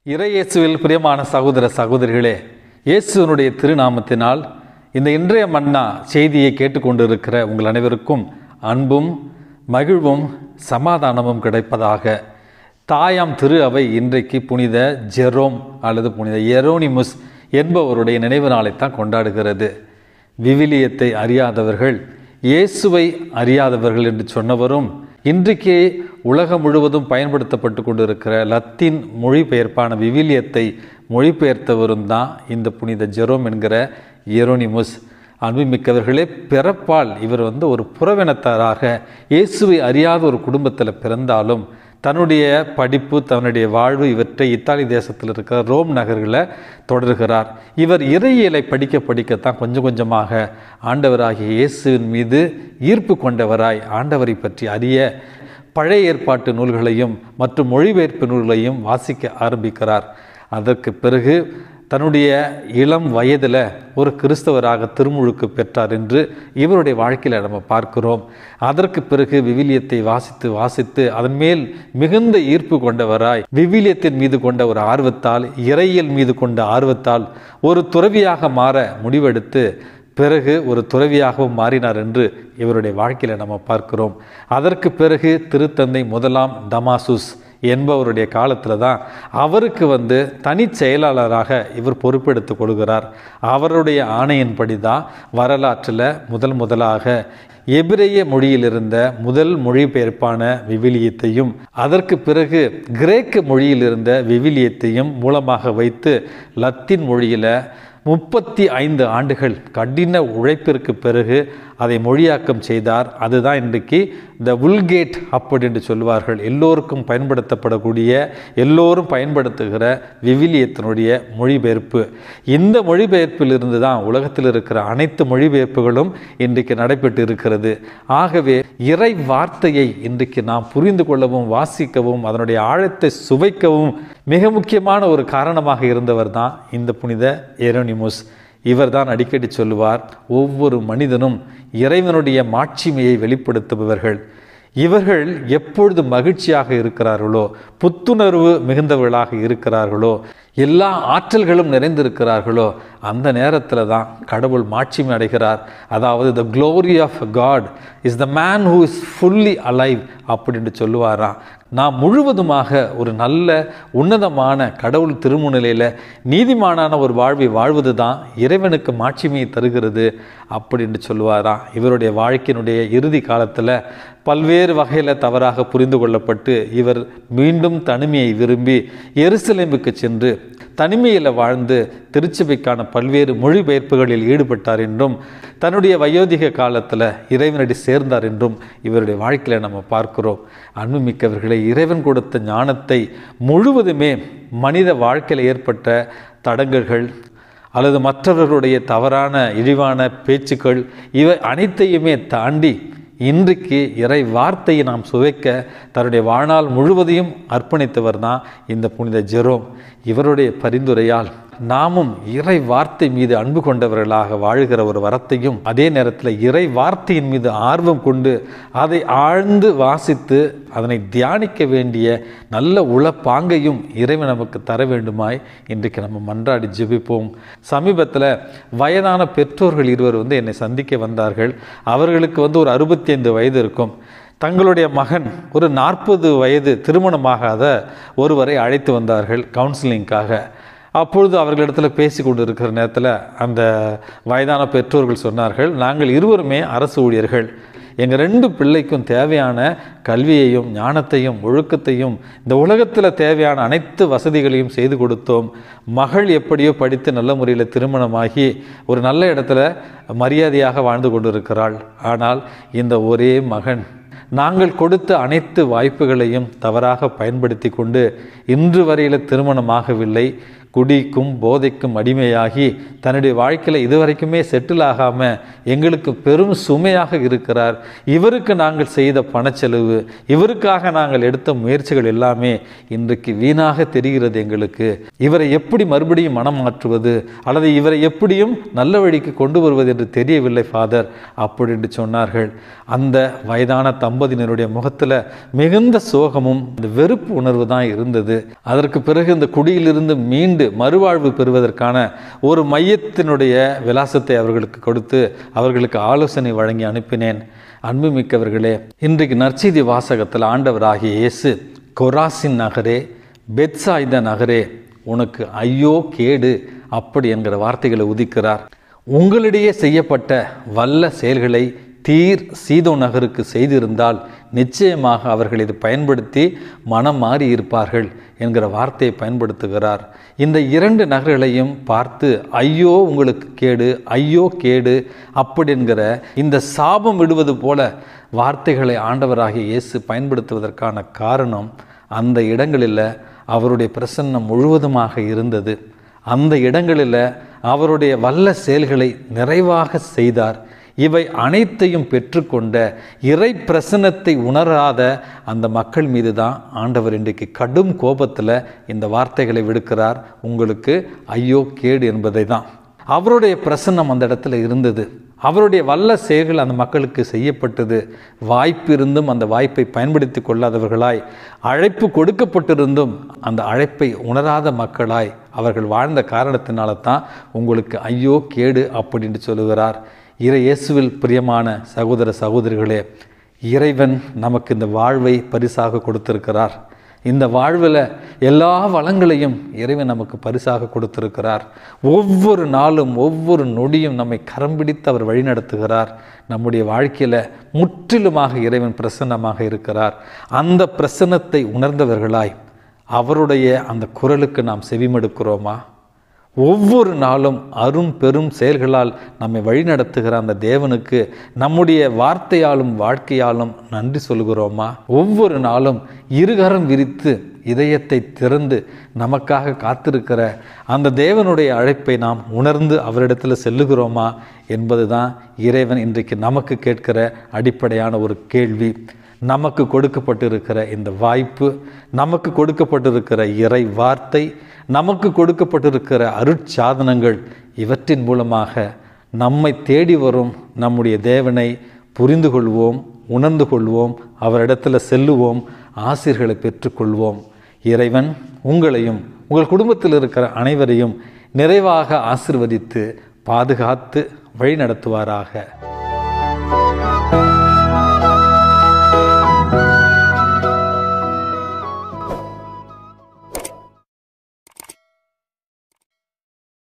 இறையேசுவில் பிரியமான சகோதர சகோதரிகளே இயேசுவனுடைய திருநாமத்தினால் இந்த இன்றைய மன்னா செய்தியை கேட்டுக்கொண்டிருக்கிற உங்கள் அனைவருக்கும் அன்பும் மகிழ்வும் சமாதானமும் கிடைப்பதாக தாயாம் திரு அவை இன்றைக்கு புனித ஜெரோம் அல்லது புனித எரோனிமுஸ் என்பவருடைய நினைவு நாளைத்தான் கொண்டாடுகிறது விவிலியத்தை அறியாதவர்கள் இயேசுவை அறியாதவர்கள் என்று சொன்னவரும் இன்றைக்கு உலகம் முழுவதும் பயன்படுத்தப்பட்டு கொண்டிருக்கிற லத்தீன் மொழிபெயர்ப்பான விவிலியத்தை மொழிபெயர்த்தவரும் தான் இந்த புனித ஜெரோம் என்கிற எரோனிமுஸ் அன்புமிக்கவர்களே பிறப்பால் இவர் வந்து ஒரு புறவினத்தாராக இயேசுவை அறியாத ஒரு குடும்பத்தில் பிறந்தாலும் தன்னுடைய படிப்பு தன்னுடைய வாழ்வு இவற்றை இத்தாலி தேசத்தில் இருக்கிற ரோம் நகர்களில் தொடர்கிறார் இவர் இறையியலை படிக்க படிக்கத்தான் கொஞ்சம் கொஞ்சமாக ஆண்டவராகிய இயேசுவின் மீது ஈர்ப்பு கொண்டவராய் ஆண்டவரை பற்றி அறிய பழைய ஏற்பாட்டு நூல்களையும் மற்றும் மொழிபெயர்ப்பு நூல்களையும் வாசிக்க ஆரம்பிக்கிறார் அதற்கு பிறகு தன்னுடைய இளம் வயதில் ஒரு கிறிஸ்தவராக திருமுழுக்கு பெற்றார் என்று இவருடைய வாழ்க்கையில் நம்ம பார்க்கிறோம் அதற்கு பிறகு விவிலியத்தை வாசித்து வாசித்து அதன் மேல் மிகுந்த ஈர்ப்பு கொண்டவராய் விவிலியத்தின் மீது கொண்ட ஒரு ஆர்வத்தால் இறையியல் மீது கொண்ட ஆர்வத்தால் ஒரு துறவியாக மாற முடிவெடுத்து பிறகு ஒரு துறவியாகவும் மாறினார் என்று இவருடைய வாழ்க்கையில் நம்ம பார்க்கிறோம் அதற்கு பிறகு திருத்தந்தை முதலாம் டமாசுஸ் என்பவருடைய காலத்தில் தான் அவருக்கு வந்து தனி செயலாளராக இவர் பொறுப்பெடுத்து கொள்கிறார் அவருடைய ஆணையின்படி தான் வரலாற்றில் முதல் முதலாக எபிரேய மொழியில் இருந்த முதல் மொழிபெயர்ப்பான விவிலியத்தையும் அதற்கு பிறகு கிரேக்க மொழியில் இருந்த விவிலியத்தையும் மூலமாக வைத்து லத்தீன் மொழியில் முப்பத்தி ஐந்து ஆண்டுகள் கடின உழைப்பிற்கு பிறகு அதை மொழியாக்கம் செய்தார் அதுதான் இன்றைக்கு த உல்கேட் அப்படி என்று சொல்வார்கள் எல்லோருக்கும் பயன்படுத்தப்படக்கூடிய எல்லோரும் பயன்படுத்துகிற விவிலியத்தினுடைய மொழிபெயர்ப்பு இந்த மொழிபெயர்ப்பிலிருந்து தான் உலகத்தில் இருக்கிற அனைத்து மொழிபெயர்ப்புகளும் இன்றைக்கு நடைபெற்று இருக்கிறது ஆகவே இறை வார்த்தையை இன்றைக்கு நாம் புரிந்து கொள்ளவும் வாசிக்கவும் அதனுடைய ஆழத்தை சுவைக்கவும் மிக முக்கியமான ஒரு காரணமாக இருந்தவர் தான் இந்த புனித எரோனிமுஸ் இவர்தான் அடிக்கடி சொல்லுவார் ஒவ்வொரு மனிதனும் இறைவனுடைய மாட்சிமையை வெளிப்படுத்துபவர்கள் இவர்கள் எப்பொழுது மகிழ்ச்சியாக இருக்கிறார்களோ புத்துணர்வு மிகுந்தவர்களாக இருக்கிறார்களோ எல்லா ஆற்றல்களும் நிறைந்திருக்கிறார்களோ அந்த நேரத்தில் தான் கடவுள் மாட்சிமை அடைகிறார் அதாவது the glory of God is the man who is fully alive அப்படின்னு சொல்லுவாராம் நாம் முழுவதுமாக ஒரு நல்ல உன்னதமான கடவுள் திருமுன்னிலையில் நீதிமானான ஒரு வாழ்வை வாழ்வது தான் இறைவனுக்கு மாட்சிமையை தருகிறது அப்படின்னு சொல்லுவாராம் இவருடைய வாழ்க்கையினுடைய இறுதி காலத்தில் பல்வேறு வகையில் தவறாக புரிந்து கொள்ளப்பட்டு இவர் மீண்டும் தனிமையை விரும்பி எருசலேமுக்கு சென்று தனிமையில் வாழ்ந்து திருச்சபைக்கான பல்வேறு மொழிபெயர்ப்புகளில் ஈடுபட்டார் என்றும் தன்னுடைய வயோதிக காலத்தில் இறைவனடி சேர்ந்தார் என்றும் இவருடைய வாழ்க்கையில் நம்ம பார்க்கிறோம் அன்புமிக்கவர்களை இறைவன் கொடுத்த ஞானத்தை முழுவதுமே மனித வாழ்க்கையில் ஏற்பட்ட தடங்கல்கள் அல்லது மற்றவர்களுடைய தவறான இழிவான பேச்சுக்கள் இவை அனைத்தையுமே தாண்டி இன்றைக்கு இறை வார்த்தையை நாம் சுவைக்க தன்னுடைய வாழ்நாள் முழுவதையும் அர்ப்பணித்தவர் தான் இந்த புனித ஜெரோம் இவருடைய பரிந்துரையால் நாமும் இறை வார்த்தை மீது அன்பு கொண்டவர்களாக வாழ்கிற ஒரு வரத்தையும் அதே நேரத்தில் இறை வார்த்தையின் மீது ஆர்வம் கொண்டு அதை ஆழ்ந்து வாசித்து அதனை தியானிக்க வேண்டிய நல்ல உளப்பாங்கையும் இறைவன் நமக்கு தர வேண்டுமாய் இன்றைக்கு நம்ம மன்றாடி ஜெபிப்போம் சமீபத்தில் வயதான பெற்றோர்கள் இருவர் வந்து என்னை சந்திக்க வந்தார்கள் அவர்களுக்கு வந்து ஒரு அறுபத்தி ஐந்து வயது இருக்கும் தங்களுடைய மகன் ஒரு நாற்பது வயது திருமணமாகாத ஒருவரை அழைத்து வந்தார்கள் கவுன்சிலிங்காக அப்பொழுது அவர்களிடத்தில் பேசி கொண்டு இருக்கிற நேரத்தில் அந்த வயதான பெற்றோர்கள் சொன்னார்கள் நாங்கள் இருவருமே அரசு ஊழியர்கள் எங்கள் ரெண்டு பிள்ளைக்கும் தேவையான கல்வியையும் ஞானத்தையும் ஒழுக்கத்தையும் இந்த உலகத்தில் தேவையான அனைத்து வசதிகளையும் செய்து கொடுத்தோம் மகள் எப்படியோ படித்து நல்ல முறையில் திருமணமாகி ஒரு நல்ல இடத்துல மரியாதையாக வாழ்ந்து கொண்டிருக்கிறாள் ஆனால் இந்த ஒரே மகன் நாங்கள் கொடுத்த அனைத்து வாய்ப்புகளையும் தவறாக பயன்படுத்தி கொண்டு இன்று வரையில் திருமணமாகவில்லை குடிக்கும் போதைக்கும் அடிமையாகி தன்னுடைய வாழ்க்கையில் இதுவரைக்குமே செட்டில் ஆகாமல் எங்களுக்கு பெரும் சுமையாக இருக்கிறார் இவருக்கு நாங்கள் செய்த பணச்செலவு இவருக்காக நாங்கள் எடுத்த முயற்சிகள் எல்லாமே இன்றைக்கு வீணாக தெரிகிறது எங்களுக்கு இவரை எப்படி மறுபடியும் மனம் மாற்றுவது அல்லது இவரை எப்படியும் நல்ல வழிக்கு கொண்டு வருவது என்று தெரியவில்லை ஃபாதர் அப்படி என்று சொன்னார்கள் அந்த வயதான தம்பதியினருடைய முகத்தில் மிகுந்த சோகமும் இந்த வெறுப்பு உணர்வு தான் இருந்தது அதற்கு பிறகு இந்த குடியிலிருந்து மீண்டு மறுவாழ்வு பெறுவதற்கான ஒரு மையத்தினுடைய விலாசத்தை அவர்களுக்கு கொடுத்து அவர்களுக்கு ஆலோசனை வழங்கி அனுப்பினேன் அன்புமிக்கவர்களே இன்றைக்கு நற்செய்தி வாசகத்தில் ஆண்டவராகிய இயேசு கொராசின் நகரே பெத்சாய்த நகரே உனக்கு ஐயோ கேடு அப்படி என்கிற வார்த்தைகளை உதிக்கிறார் உங்களிடையே செய்யப்பட்ட வல்ல செயல்களை தீர் சீதோ நகருக்கு செய்திருந்தால் நிச்சயமாக அவர்கள் இது பயன்படுத்தி மனம் மாறி இருப்பார்கள் என்கிற வார்த்தையை பயன்படுத்துகிறார் இந்த இரண்டு நகர்களையும் பார்த்து ஐயோ உங்களுக்கு கேடு ஐயோ கேடு அப்படி என்கிற இந்த சாபம் விடுவது போல வார்த்தைகளை ஆண்டவராகிய இயேசு பயன்படுத்துவதற்கான காரணம் அந்த இடங்களில் அவருடைய பிரசன்னம் முழுவதுமாக இருந்தது அந்த இடங்களில் அவருடைய வல்ல செயல்களை நிறைவாக செய்தார் இவை அனைத்தையும் பெற்றுக்கொண்ட இறை பிரசன்னத்தை உணராத அந்த மக்கள் மீது தான் ஆண்டவர் இன்றைக்கு கடும் கோபத்தில் இந்த வார்த்தைகளை விடுக்கிறார் உங்களுக்கு ஐயோ கேடு என்பதை தான் அவருடைய பிரசன்னம் அந்த இடத்துல இருந்தது அவருடைய வல்ல செயல்கள் அந்த மக்களுக்கு செய்யப்பட்டது வாய்ப்பு இருந்தும் அந்த வாய்ப்பை பயன்படுத்தி கொள்ளாதவர்களாய் அழைப்பு கொடுக்கப்பட்டிருந்தும் அந்த அழைப்பை உணராத மக்களாய் அவர்கள் வாழ்ந்த காரணத்தினால தான் உங்களுக்கு ஐயோ கேடு அப்படின்னு சொல்லுகிறார் இறை இயேசுவில் பிரியமான சகோதர சகோதரிகளே இறைவன் நமக்கு இந்த வாழ்வை பரிசாக கொடுத்திருக்கிறார் இந்த வாழ்வில் எல்லா வளங்களையும் இறைவன் நமக்கு பரிசாக கொடுத்திருக்கிறார் ஒவ்வொரு நாளும் ஒவ்வொரு நொடியும் நம்மை கரம் பிடித்து அவர் வழிநடத்துகிறார் நம்முடைய வாழ்க்கையில் முற்றிலுமாக இறைவன் பிரசன்னமாக இருக்கிறார் அந்த பிரசன்னத்தை உணர்ந்தவர்களாய் அவருடைய அந்த குரலுக்கு நாம் செவிமடுக்கிறோமா ஒவ்வொரு நாளும் அரும் பெரும் செயல்களால் நம்மை வழிநடத்துகிற அந்த தேவனுக்கு நம்முடைய வார்த்தையாலும் வாழ்க்கையாலும் நன்றி சொல்கிறோமா ஒவ்வொரு நாளும் இருகரம் விரித்து இதயத்தை திறந்து நமக்காக காத்திருக்கிற அந்த தேவனுடைய அழைப்பை நாம் உணர்ந்து அவரிடத்தில் செல்லுகிறோமா என்பது தான் இறைவன் இன்றைக்கு நமக்கு கேட்கிற அடிப்படையான ஒரு கேள்வி நமக்கு கொடுக்கப்பட்டிருக்கிற இந்த வாய்ப்பு நமக்கு கொடுக்கப்பட்டிருக்கிற இறை வார்த்தை நமக்கு கொடுக்கப்பட்டிருக்கிற அருட்சாதனங்கள் இவற்றின் மூலமாக நம்மை தேடி வரும் நம்முடைய தேவனை புரிந்து கொள்வோம் உணர்ந்து கொள்வோம் அவரிடத்தில் செல்லுவோம் ஆசிர்களை பெற்றுக்கொள்வோம் இறைவன் உங்களையும் உங்கள் குடும்பத்தில் இருக்கிற அனைவரையும் நிறைவாக ஆசிர்வதித்து பாதுகாத்து வழிநடத்துவாராக